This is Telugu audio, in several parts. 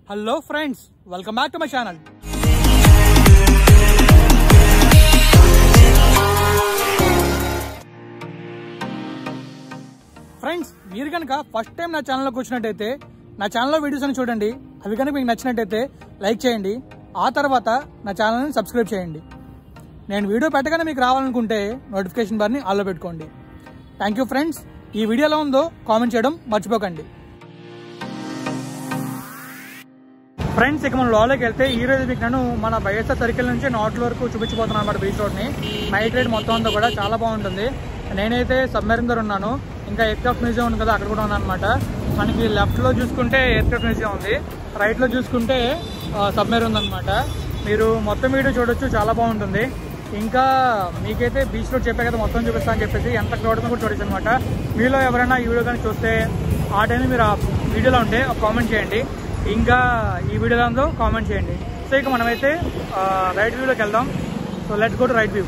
hello friends welcome back to my channel friends మీరు కనుక ఫస్ట్ టైం నా ఛానల్లోకి వచ్చినట్టయితే నా ఛానల్లో వీడియోస్ అని చూడండి అవి కనుక మీకు నచ్చినట్టయితే లైక్ చేయండి ఆ తర్వాత నా ఛానల్ని సబ్స్క్రైబ్ చేయండి నేను వీడియో పెట్టగానే మీకు రావాలనుకుంటే నోటిఫికేషన్ బార్ని ఆల్లో పెట్టుకోండి థ్యాంక్ యూ ఫ్రెండ్స్ ఈ వీడియో ఎలా ఉందో కామెంట్ చేయడం మర్చిపోకండి ఫ్రెండ్స్ ఇక మనం లోలోకి వెళ్తే ఈ రోజు మీకు నేను మన వైఎస్ఆర్ సర్కిల్ నుంచి నార్త్ వరకు చూపించబోతున్నాను అనమాట బీచ్ రోడ్ని నైట్ రైడ్ మొత్తం అంతా కూడా చాలా బాగుంటుంది నేనైతే సబ్మెరీన్ దగ్గర ఉన్నాను ఇంకా ఎయిర్క్రాఫ్ట్ మ్యూజియం ఉంది కదా అక్కడ కూడా ఉన్నాను అనమాట మనకి లెఫ్ట్లో చూసుకుంటే ఎయిర్క్రాఫ్ట్ మ్యూజియం ఉంది రైట్లో చూసుకుంటే సబ్మెరీన్ ఉందన్నమాట మీరు మొత్తం వీడియో చూడొచ్చు చాలా బాగుంటుంది ఇంకా మీకైతే బీచ్ రోడ్ చెప్పే కదా మొత్తం చూపిస్తా అని చెప్పేసి ఎంత క్రౌడ్ కూడా చూడొచ్చు అనమాట మీలో ఎవరైనా ఈ వీడియో కానీ చూస్తే ఆ టైం మీరు ఆ వీడియోలో ఉంటే ఒక కామెంట్ చేయండి ఇంకా ఈ వీడియో దాంతో కామెంట్ చేయండి సో ఇక మనమైతే రైట్ వ్యూలోకి వెళ్దాం so let's go to right view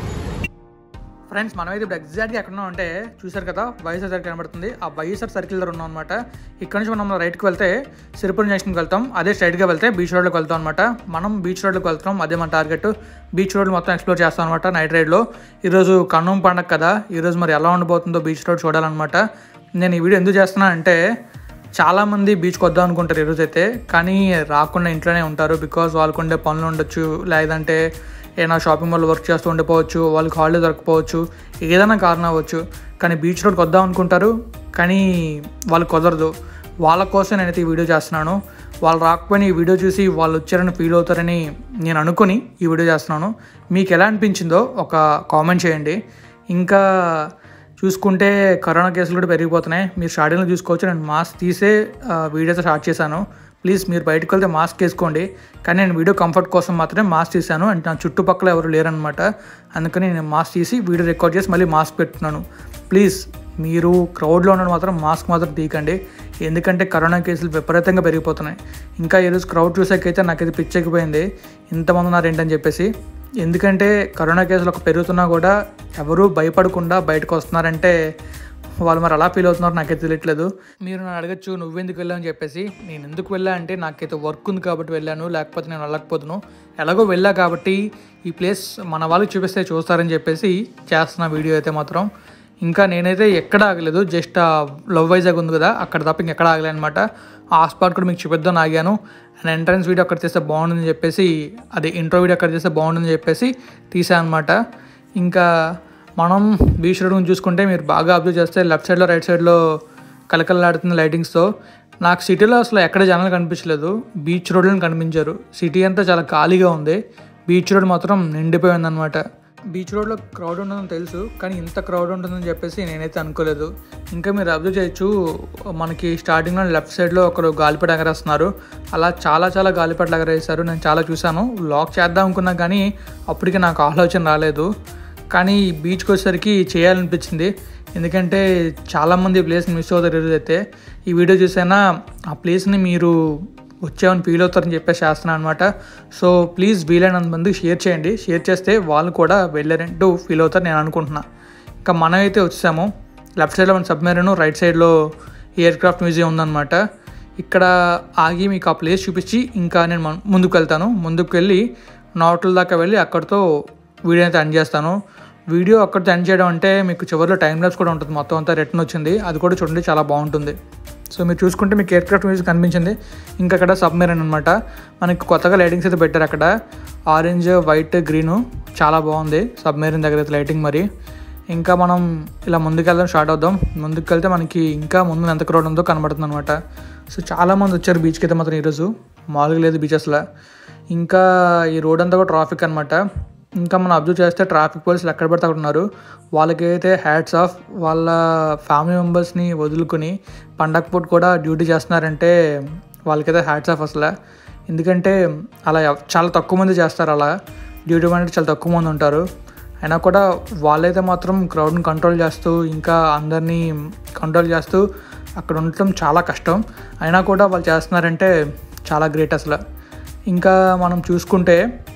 friends మనమైతే ఇప్పుడు ఎగ్జాక్ట్గా ఎక్కడ ఉన్నాం అంటే చూసారు కదా వైఎస్ఆర్ సర్కిల్ కనబడుతుంది ఆ వైఎస్ఆర్ సర్కిల్ దగ్గర ఉన్నాం అనమాట ఇక్కడ నుంచి మనం రైట్కి వెళ్తే సిరిపురం జంక్షన్కి వెళ్తాం అదే స్ట్రైట్గా వెళ్తే బీచ్ రోడ్లోకి వెళ్తాం అనమాట మనం బీచ్ రోడ్లోకి వెళ్తాం అదే మన టార్గెట్ బీచ్ రోడ్ మొత్తం ఎక్స్ప్లోర్ చేస్తాం అనమాట నైట్ రైడ్లో ఈరోజు కన్నం పండగ కదా ఈరోజు మరి ఎలా ఉండబోతుందో బీచ్ రోడ్ చూడాలన్నమాట నేను ఈ వీడియో ఎందుకు చేస్తున్నా అంటే చాలామంది బీచ్కి వద్దాం అనుకుంటారు ఈరోజు అయితే కానీ రాకుండా ఇంట్లోనే ఉంటారు బికాజ్ వాళ్ళకు ఉండే పనులు ఉండొచ్చు లేదంటే ఏదైనా షాపింగ్ మాల్ వర్క్ చేస్తూ ఉండిపోవచ్చు వాళ్ళకి హాలిడే దొరకపోవచ్చు ఏదైనా కారణం అవ్వచ్చు కానీ బీచ్ రోడ్కి వద్దాం అనుకుంటారు కానీ వాళ్ళకి కుదరదు వాళ్ళ కోసం నేనైతే ఈ వీడియో చేస్తున్నాను వాళ్ళు రాకపోయినా ఈ వీడియో చూసి వాళ్ళు వచ్చారని ఫీల్ అవుతారని నేను అనుకుని ఈ వీడియో చేస్తున్నాను మీకు ఎలా అనిపించిందో ఒక కామెంట్ చేయండి ఇంకా చూసుకుంటే కరోనా కేసులు కూడా పెరిగిపోతున్నాయి మీరు స్టార్టింగ్లో చూసుకోవచ్చు నేను మాస్క్ తీసే వీడియోస్ స్టార్ట్ చేశాను ప్లీజ్ మీరు బయటకు వెళ్తే మాస్క్ వేసుకోండి కానీ నేను వీడియో కంఫర్ట్ కోసం మాత్రమే మాస్క్ తీశాను అంటే నా చుట్టుపక్కల ఎవరు లేరనమాట అందుకని నేను మాస్క్ తీసి వీడియో రికార్డ్ చేసి మళ్ళీ మాస్క్ పెట్టుతున్నాను ప్లీజ్ మీరు క్రౌడ్లో ఉండడం మాత్రం మాస్క్ మాత్రం తీయకండి ఎందుకంటే కరోనా కేసులు విపరీతంగా పెరిగిపోతున్నాయి ఇంకా ఈరోజు క్రౌడ్ చూసాకైతే నాకైతే పిచ్చెక్కిపోయింది ఇంతమంది ఉన్నారు ఏంటని చెప్పేసి ఎందుకంటే కరోనా కేసులు ఒక పెరుగుతున్నా కూడా ఎవరూ భయపడకుండా బయటకు వస్తున్నారంటే వాళ్ళు మరి అలా ఫీల్ అవుతున్నారు నాకైతే తెలియట్లేదు మీరు నన్ను అడగచ్చు నువ్వెందుకు వెళ్ళావు అని చెప్పేసి నేను ఎందుకు వెళ్ళా అంటే నాకైతే వర్క్ ఉంది కాబట్టి వెళ్ళాను లేకపోతే నేను వెళ్ళకపోతున్నాను ఎలాగో వెళ్ళా కాబట్టి ఈ ప్లేస్ మన వాళ్ళకి చూపిస్తే చూస్తారని చెప్పేసి చేస్తున్న వీడియో అయితే మాత్రం ఇంకా నేనైతే ఎక్కడ ఆగలేదు జస్ట్ ఆ లవ్ వైజాగ్ ఉంది కదా అక్కడ తప్ప ఇంకెక్కడ ఆగలేదు అనమాట ఆ స్పాట్ కూడా మీకు చూపిద్దాం ఆగాను అండ్ ఎంట్రన్స్ వీడియో అక్కడ తీస్తే బాగుంటుందని చెప్పేసి అది ఇంట్రో వీడియో అక్కడ తీస్తే బాగుంటుందని చెప్పేసి తీసాను అనమాట ఇంకా మనం బీచ్ రోడ్ చూసుకుంటే మీరు బాగా అబ్జర్వ్ చేస్తే లెఫ్ట్ సైడ్లో రైట్ సైడ్లో కలకలలాడుతున్న లైటింగ్స్తో నాకు సిటీలో అసలు ఎక్కడ జనాలు కనిపించలేదు బీచ్ రోడ్లను కనిపించారు సిటీ అంతా చాలా ఖాళీగా ఉంది బీచ్ రోడ్ మాత్రం నిండిపోయింది అనమాట బీచ్ రోడ్లో క్రౌడ్ ఉంటుందని తెలుసు కానీ ఇంత క్రౌడ్ ఉంటుందని చెప్పేసి నేనైతే అనుకోలేదు ఇంకా మీరు అబ్జర్వ్ చేయొచ్చు మనకి స్టార్టింగ్లో లెఫ్ట్ సైడ్లో ఒకరు గాలిపట ఎగరేస్తున్నారు అలా చాలా చాలా గాలిపటలు ఎగరేస్తారు నేను చాలా చూశాను లాక్ చేద్దాం అనుకున్నా కానీ అప్పటికి నాకు ఆలోచన రాలేదు కానీ ఈ బీచ్కి వచ్చేసరికి చేయాలనిపించింది ఎందుకంటే చాలామంది ఈ ప్లేస్ని మిస్ అవుతారు ఈరోజు అయితే ఈ వీడియో చూసైనా ఆ ప్లేస్ని మీరు వచ్చామని ఫీల్ అవుతారని చెప్పేసి చేస్తున్నాను అనమాట సో ప్లీజ్ వీలైనంత మందికి షేర్ చేయండి షేర్ చేస్తే వాళ్ళు కూడా వెళ్ళారంటూ ఫీల్ అవుతారు నేను అనుకుంటున్నా ఇంకా మనం అయితే వచ్చాము లెఫ్ట్ సైడ్లో మన సబ్మెరీన్ రైట్ సైడ్లో ఎయిర్ క్రాఫ్ట్ మ్యూజియం ఉందన్నమాట ఇక్కడ ఆగి మీకు ఆ ప్లేస్ చూపించి ఇంకా నేను మన- ముందుకు వెళ్తాను ముందుకు వెళ్ళి నార్త్ దాకా వెళ్ళి అక్కడితో వీడియో అయితే ఎండ్ చేస్తాను వీడియో అక్కడితో ఎండ్ చేయడం అంటే మీకు చివరిలో టైం లాప్స్ కూడా ఉంటుంది మొత్తం అంతా రిటర్న్ వచ్చింది అది కూడా చూడండి చాలా బాగుంటుంది సో మీరు చూసుకుంటే మీకు ఎయిర్ క్రాఫ్ట్ మ్యూజిక్ కనిపించింది ఇంకా అక్కడ సబ్మెరీన్ అనమాట మనకి కొత్తగా లైటింగ్స్ అయితే పెట్టారు అక్కడ ఆరెంజ్ వైట్ గ్రీను చాలా బాగుంది సబ్మెరీన్ దగ్గర అయితే లైటింగ్ మరి ఇంకా మనం ఇలా ముందుకెళ్దాం స్టార్ట్ అవుదాం ముందుకెళ్తే మనకి ఇంకా ముందు ఎంత క్రౌడ్ ఉందో కనబడుతుంది అనమాట సో చాలామంది వచ్చారు బీచ్కి అయితే మాత్రం ఈరోజు మామూలుగా లేదు బీచెస్లో ఇంకా ఈ రోడ్ అంతా కూడా ట్రాఫిక్ అనమాట ఇంకా మనం అబ్జర్వ్ చేస్తే ట్రాఫిక్ పోలీసులు ఎక్కడ పడితే అక్కడ ఉన్నారు వాళ్ళకైతే హ్యాట్స్ ఆఫ్ వాళ్ళ ఫ్యామిలీ మెంబర్స్ని వదులుకొని పండగ పూట కూడా డ్యూటీ చేస్తున్నారంటే వాళ్ళకైతే హ్యాట్స్ ఆఫ్ అసలు ఎందుకంటే అలా ఎవ- చాలా తక్కువ మంది చేస్తారు అలా డ్యూటీ అంటే చాలా తక్కువ మంది ఉంటారు అయినా కూడా వాళ్ళైతే మాత్రం క్రౌడ్ని కంట్రోల్ చేస్తూ ఇంకా అందరినీ కంట్రోల్ చేస్తూ అక్కడ ఉండటం చాలా కష్టం అయినా కూడా వాళ్ళు చేస్తున్నారంటే చాలా గ్రేట్ అసలు ఇంకా మనం చూసుకుంటే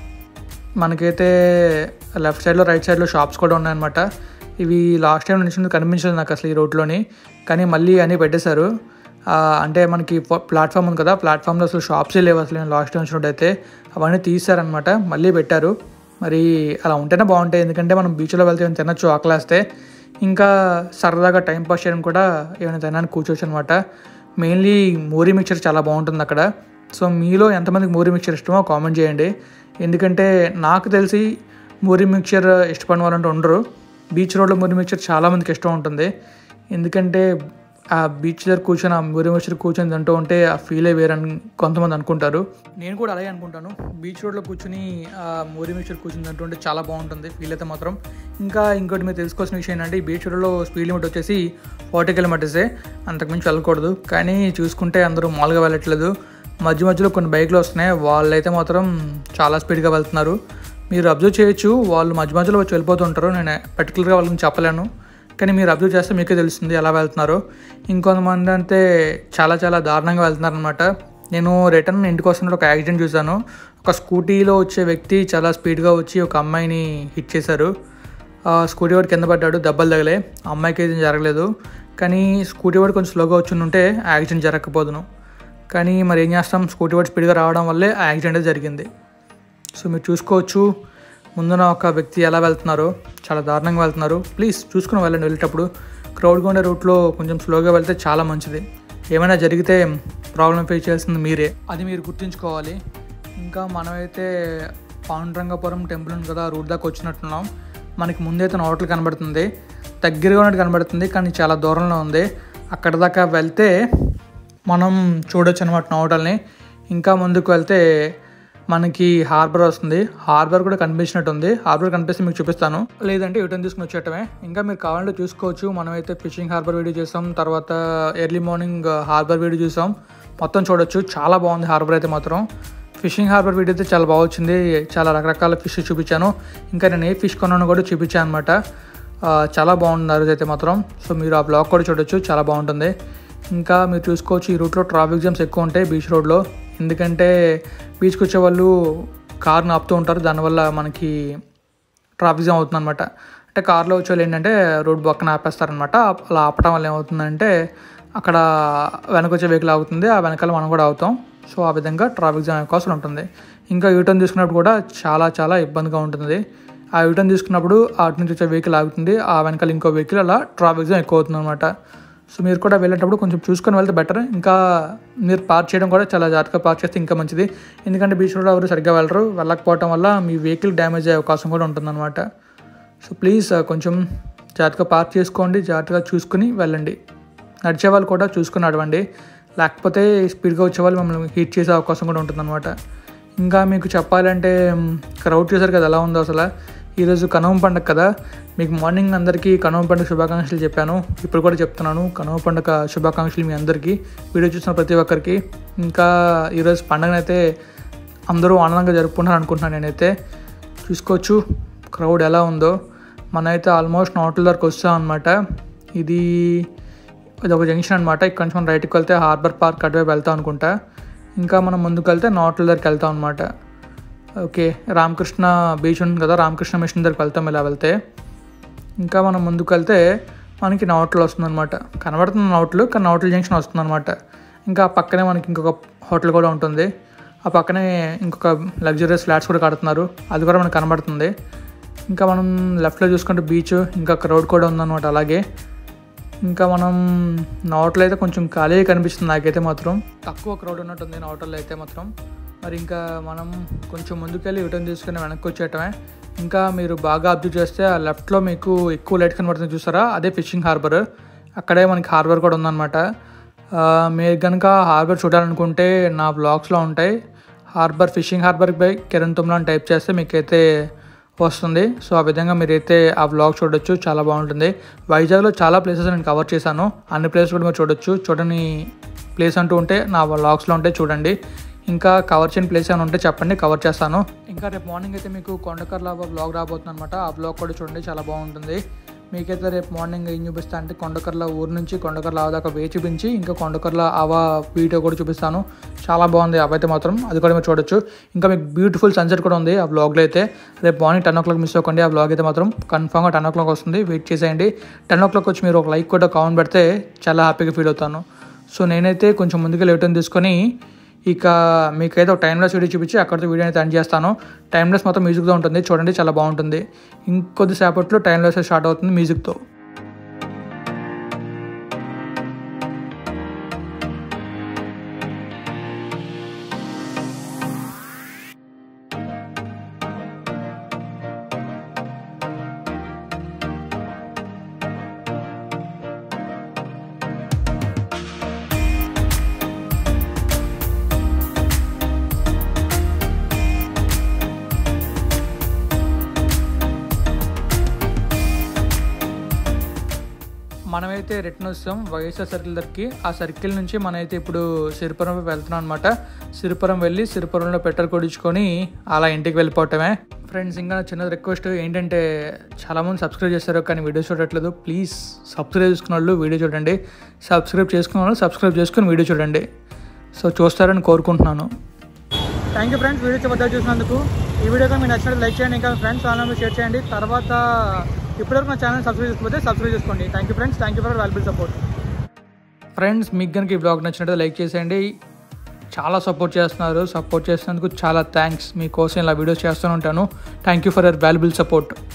మనకైతే లెఫ్ట్ సైడ్లో రైట్ సైడ్లో షాప్స్ కూడా ఉన్నాయన్నమాట ఇవి లాస్ట్ టైం నుంచి కనిపించలేదు నాకు అసలు ఈ రోడ్లోని కానీ మళ్ళీ అన్నీ పెట్టేశారు ఆ, అంటే మనకి ప్లాట్ఫామ్ ఉంది కదా ప్లాట్ఫామ్లో అసలు షాప్సే లేవు అసలు నేను లాస్ట్ టైం వచ్చినట్టయితే అవన్నీ తీసారనమాట మళ్ళీ పెట్టారు మరి అలా ఉంటేనే బాగుంటాయి ఎందుకంటే మనం బీచ్లో వెళ్తే ఏమైనా తినచ్చు ఆకలేస్తే ఇంకా సరదాగా టైం పాస్ చేయడం కూడా ఏమైనా తినడానికి కూర్చోవచ్చు అనమాట మెయిన్లీ మూరీ మిక్చర్ చాలా బాగుంటుంది అక్కడ సో మీలో ఎంతమందికి మూరీ మిక్చర్ ఇష్టమో కామెంట్ చేయండి ఎందుకంటే నాకు తెలిసి మూరీ మిక్చర్ ఇష్టపడిన వాళ్ళంటే ఉండరు బీచ్ రోడ్లో మూరీ మిక్చర్ చాలామందికి ఇష్టం ఉంటుంది ఎందుకంటే ఆ బీచ్ దగ్గర కూర్చొని ఆ మూరీ మిక్చర్ కూర్చొని తింటూ ఉంటే ఆ ఫీలే వేరని కొంతమంది అనుకుంటారు నేను కూడా అలాగే అనుకుంటాను బీచ్ రోడ్లో కూర్చొని ఆ మూరీ మిక్చర్ కూర్చొని తింటూ ఉంటే చాలా బాగుంటుంది ఫీల్ అయితే మాత్రం ఇంకా ఇంకోటి మీరు తెలుసుకోవాల్సిన విషయం ఏంటంటే ఈ బీచ్ రోడ్లో స్పీడ్ లిమిట్ వచ్చేసి ఫార్టీ కిలోమీటర్సే అంతకుమించి వెళ్ళకూడదు కానీ చూసుకుంటే అందరూ మామూలుగా వెళ్ళట్లేదు మధ్య మధ్యలో కొన్ని బైక్లు వస్తున్నాయి వాళ్ళైతే మాత్రం చాలా స్పీడ్గా వెళ్తున్నారు మీరు అబ్జర్వ్ చేయొచ్చు వాళ్ళు మధ్య మధ్యలో వచ్చి వెళ్ళిపోతుంటారు నేను పర్టికులర్గా వాళ్ళని చెప్పలేను కానీ మీరు అబ్జర్వ్ చేస్తే మీకే తెలుస్తుంది ఎలా వెళ్తున్నారో ఇంకొంతమంది అంటే చాలా చాలా దారుణంగా వెళ్తున్నారు అనమాట నేను రిటర్న్ ఇంటికి వస్తున్నప్పుడు ఒక యాక్సిడెంట్ చూశాను ఒక స్కూటీలో వచ్చే వ్యక్తి చాలా స్పీడ్గా వచ్చి ఒక అమ్మాయిని హిట్ చేశారు ఆ స్కూటీ వాడు కింద పడ్డాడు దెబ్బలు తగిలే ఆ అమ్మాయికి ఏం జరగలేదు కానీ స్కూటీ వాడు కొంచెం స్లోగా వచ్చి ఉంటే యాక్సిడెంట్ జరగకపోదును కానీ మరి ఏం చేస్తాం స్కూటీ వాడు స్పీడ్గా రావడం వల్లే ఆ యాక్సిడెంట్ జరిగింది సో మీరు చూసుకోవచ్చు ముందున ఒక వ్యక్తి ఎలా వెళ్తున్నారో చాలా దారుణంగా వెళ్తున్నారు ప్లీజ్ చూసుకుని వెళ్ళండి వెళ్ళేటప్పుడు క్రౌడ్గా ఉండే రూట్లో కొంచెం స్లోగా వెళ్తే చాలా మంచిది ఏమైనా జరిగితే ప్రాబ్లం ఫేస్ చేయాల్సింది మీరే అది మీరు గుర్తుంచుకోవాలి ఇంకా మనమైతే పాండురంగపురం టెంపుల్ ఉంది కదా ఆ రూట్ దాకా వచ్చినట్టున్నాం మనకి ముందైతే హోటల్ కనబడుతుంది దగ్గరగా ఉన్నట్టు కనబడుతుంది కానీ చాలా దూరంలో ఉంది అక్కడ దాకా వెళ్తే మనం చూడొచ్చు అనమాట హోటల్ని ఇంకా ముందుకు వెళ్తే మనకి హార్బర్ వస్తుంది హార్బర్ కూడా కనిపించినట్టు ఉంది హార్బర్ కనిపిస్తే మీకు చూపిస్తాను లేదంటే యూటర్న్ తీసుకుని వచ్చేయటమే ఇంకా మీరు కావాలంటే చూసుకోవచ్చు మనమైతే ఫిషింగ్ హార్బర్ వీడియో చేసాం తర్వాత ఎర్లీ మార్నింగ్ హార్బర్ వీడియో చూసాం మొత్తం చూడొచ్చు చాలా బాగుంది హార్బర్ అయితే మాత్రం ఫిషింగ్ హార్బర్ వీడియో అయితే చాలా బాగా వచ్చింది చాలా రకరకాల ఫిష్ చూపించాను ఇంకా నేను ఏ ఫిష్ కొన్నాను కూడా చూపించాను అనమాట చాలా బాగుంది ఆ రోజు అయితే మాత్రం సో మీరు ఆ బ్లాగ్ కూడా చూడొచ్చు చాలా బాగుంటుంది ఇంకా మీరు చూసుకోవచ్చు ఈ రూట్లో ట్రాఫిక్ జామ్స్ ఎక్కువ ఉంటాయి బీచ్ రోడ్లో ఎందుకంటే బీచ్కి వచ్చే వాళ్ళు కార్ని ఆపుతూ ఉంటారు దానివల్ల మనకి ట్రాఫిక్ జామ్ అవుతుంది అనమాట అంటే కార్లో వచ్చే వాళ్ళు ఏంటంటే రోడ్ పక్కన ఆపేస్తారనమాట అలా ఆపటం వల్ల ఏమవుతుందంటే అక్కడ వెనక వచ్చే వెహికల్ ఆగుతుంది ఆ వెనకాల మనం కూడా ఆగుతాం సో ఆ విధంగా ట్రాఫిక్ జామ్ అవకాశం ఉంటుంది ఇంకా యూటర్న్ తీసుకున్నప్పుడు కూడా చాలా చాలా ఇబ్బందిగా ఉంటుంది ఆ యూటర్న్ తీసుకున్నప్పుడు అటు నుంచి వచ్చే వెహికల్ ఆగుతుంది ఆ వెనకాల ఇంకో వెహికల్ అలా ట్రాఫిక్ జామ్ ఎక్కువ అవుతుంది అనమాట సో మీరు కూడా వెళ్ళేటప్పుడు కొంచెం చూసుకొని వెళ్తే బెటర్ ఇంకా మీరు పార్క్ చేయడం కూడా చాలా జాగ్రత్తగా పార్క్ చేస్తే ఇంకా మంచిది ఎందుకంటే బీచ్ రోడ్ ఎవరు సరిగ్గా వెళ్ళరు వెళ్ళకపోవడం వల్ల మీ వెహికల్ డ్యామేజ్ అయ్యే అవకాశం కూడా ఉంటుందన్నమాట సో ప్లీజ్ కొంచెం జాగ్రత్తగా పార్క్ చేసుకోండి జాగ్రత్తగా చూసుకుని వెళ్ళండి నడిచే వాళ్ళు కూడా చూసుకుని నడవండి లేకపోతే స్పీడ్గా వచ్చే వాళ్ళు మిమ్మల్ని హీట్ చేసే అవకాశం కూడా ఉంటుందన్నమాట ఇంకా మీకు చెప్పాలంటే క్రౌడ్ చూసారు కదా ఎలా ఉందో అసలు ఈరోజు కనుమ పండుగ కదా మీకు మార్నింగ్ అందరికీ కనుమ పండుగ శుభాకాంక్షలు చెప్పాను ఇప్పుడు కూడా చెప్తున్నాను కనుమ పండుగ శుభాకాంక్షలు మీ అందరికీ వీడియో చూసిన ప్రతి ఒక్కరికి ఇంకా ఈరోజు పండుగనైతే అందరూ ఆనందంగా జరుపుకుంటారు అనుకుంటున్నాను నేనైతే చూసుకోవచ్చు క్రౌడ్ ఎలా ఉందో మనమైతే ఆల్మోస్ట్ నోట్ల దగ్గరకు వస్తాం అనమాట ఇది ఇది ఒక జంక్షన్ అనమాట ఇక్కడ నుంచి మనం రైట్కి వెళ్తే హార్బర్ పార్క్ అటువైపు వెళ్తాం అనుకుంటా ఇంకా మనం ముందుకు వెళ్తే నోట్ల దగ్గరికి వెళ్తాం అనమాట ఓకే రామకృష్ణ బీచ్ ఉంది కదా రామకృష్ణ మిషన్ దగ్గరికి వెళ్తాం ఇలా వెళ్తే ఇంకా మనం ముందుకు వెళ్తే మనకి నౌట్లు వస్తుందన్నమాట కనబడుతుంది నౌట్లు కానీ నౌట్ల జంక్షన్ వస్తుందన్నమాట ఇంకా ఆ పక్కనే మనకి ఇంకొక హోటల్ కూడా ఉంటుంది ఆ పక్కనే ఇంకొక లగ్జరియస్ ఫ్లాట్స్ కూడా కడుతున్నారు అది కూడా మనకు కనబడుతుంది ఇంకా మనం లెఫ్ట్లో చూసుకుంటే బీచ్ ఇంకా క్రౌడ్ కూడా ఉందన్నమాట అలాగే ఇంకా మనం నోట్లో అయితే కొంచెం ఖాళీ కనిపిస్తుంది నాకైతే మాత్రం తక్కువ క్రౌడ్ ఉన్నట్టుంది నోటల్లో అయితే మాత్రం మరి ఇంకా మనం కొంచెం ముందుకెళ్ళి రిటర్న్ తీసుకుని వెనక్కి వచ్చేయటమే ఇంకా మీరు బాగా అబ్జర్వ్ చేస్తే ఆ లెఫ్ట్లో మీకు ఎక్కువ లైట్ కనబడుతుంది చూసారా అదే ఫిషింగ్ హార్బర్ అక్కడే మనకి హార్బర్ కూడా ఉందన్నమాట ఆ, మీరు కనుక హార్బర్ చూడాలనుకుంటే నా బ్లాగ్స్లో ఉంటాయి harbour fishing harbour by Kiran Tumla అని టైప్ చేస్తే మీకైతే వస్తుంది సో ఆ విధంగా మీరైతే ఆ వ్లాగ్ చూడొచ్చు చాలా బాగుంటుంది వైజాగ్లో చాలా ప్లేసెస్ నేను కవర్ చేశాను అన్ని ప్లేసెస్ కూడా మీరు చూడొచ్చు చూడని ప్లేస్ అంటూ ఉంటే నా వ్లాగ్స్లో ఉంటే చూడండి ఇంకా కవర్ చేయని ప్లేస్ ఏమైనా ఉంటే చెప్పండి కవర్ చేస్తాను ఇంకా రేపు మార్నింగ్ అయితే మీకు కొండకర్ల బ్లాగ్ రాబోతుంది అనమాట ఆ బ్లాగ్ కూడా చూడండి చాలా బాగుంటుంది మీకైతే రేపు మార్నింగ్ ఏం చూపిస్తా అంటే కొండకర్ల ఊరు నుంచి కొండకర్ల ఆవ దాకా వే చూపించి ఇంకా కొండకర్ల ఆవ వీడియో కూడా చూపిస్తాను చాలా బాగుంది అవైతే మాత్రం అది కూడా మీరు చూడొచ్చు ఇంకా మీకు బ్యూటిఫుల్ సన్సెట్ కూడా ఉంది ఆ బ్లాగ్లో అయితే రేపు morning ten o'clock miss అవ్వకండి ఆ బ్లాగ్ అయితే మాత్రం కన్ఫామ్గా టెన్ ఓ క్లాక్ వస్తుంది వెయిట్ చేసేయండి టెన్ ఓ క్లాక్ వచ్చి మీరు ఒక లైక్ కూడా కామెంట్ పెడితే చాలా హ్యాపీగా ఫీల్ అవుతాను సో నేనైతే కొంచెం ముందుకు లేవటం తీసుకొని ఇక మీకైతే ఒక టైమ్లెస్ వీడియో చూపించి అక్కడితో వీడియో అయితే ఎండ్ చేస్తాను టైమ్లెస్ మొత్తం మ్యూజిక్తో ఉంటుంది చూడండి చాలా బాగుంటుంది ఇంకొద్దిసేపట్లో టైమ్లెస్ స్టార్ట్ అవుతుంది మ్యూజిక్తో మనమైతే రిటర్న్ వస్తాం వైఎస్ఆర్ సర్కిల్ దగ్గరికి ఆ సర్కిల్ నుంచి మనమైతే ఇప్పుడు సిరిపురం వెళ్తున్నాం అనమాట సిరిపురం వెళ్ళి సిరిపురంలో పెట్రోల్ కొడించుకొని అలా ఇంటికి వెళ్ళిపోవటమే ఫ్రెండ్స్ ఇంకా నా చిన్న రిక్వెస్ట్ ఏంటంటే చాలామంది సబ్స్క్రైబ్ చేస్తారు కానీ వీడియో చూడట్లేదు ప్లీజ్ సబ్స్క్రైబ్ చేసుకున్న వాళ్ళు వీడియో చూడండి సబ్స్క్రైబ్ చేసుకున్న వాళ్ళు సబ్స్క్రైబ్ చేసుకుని వీడియో చూడండి సో చూస్తారని కోరుకుంటున్నాను థ్యాంక్ యూ ఫ్రెండ్స్ వీడియో చివరి చూసినందుకు ఈ వీడియో మీకు నచ్చినట్టు లైక్ చేయండి ఇంకా ఫ్రెండ్స్ ఛానల్ షేర్ చేయండి తర్వాత ఇప్పటివరకు నా ఛానల్ సబ్స్క్రైబ్ చేసుకోకపోతే సబ్స్క్రైబ్ చేసుకోండి thank you friends thank you for valuable support friends మీకు కనుక ఈ బ్లాగ్ నచ్చినట్టు లైక్ చేసేయండి చాలా సపోర్ట్ చేస్తున్నారు సపోర్ట్ చేసినందుకు చాలా థ్యాంక్స్ మీకోసం ఇలా వీడియోస్ చేస్తూనే ఉంటాను thank you for your valuable support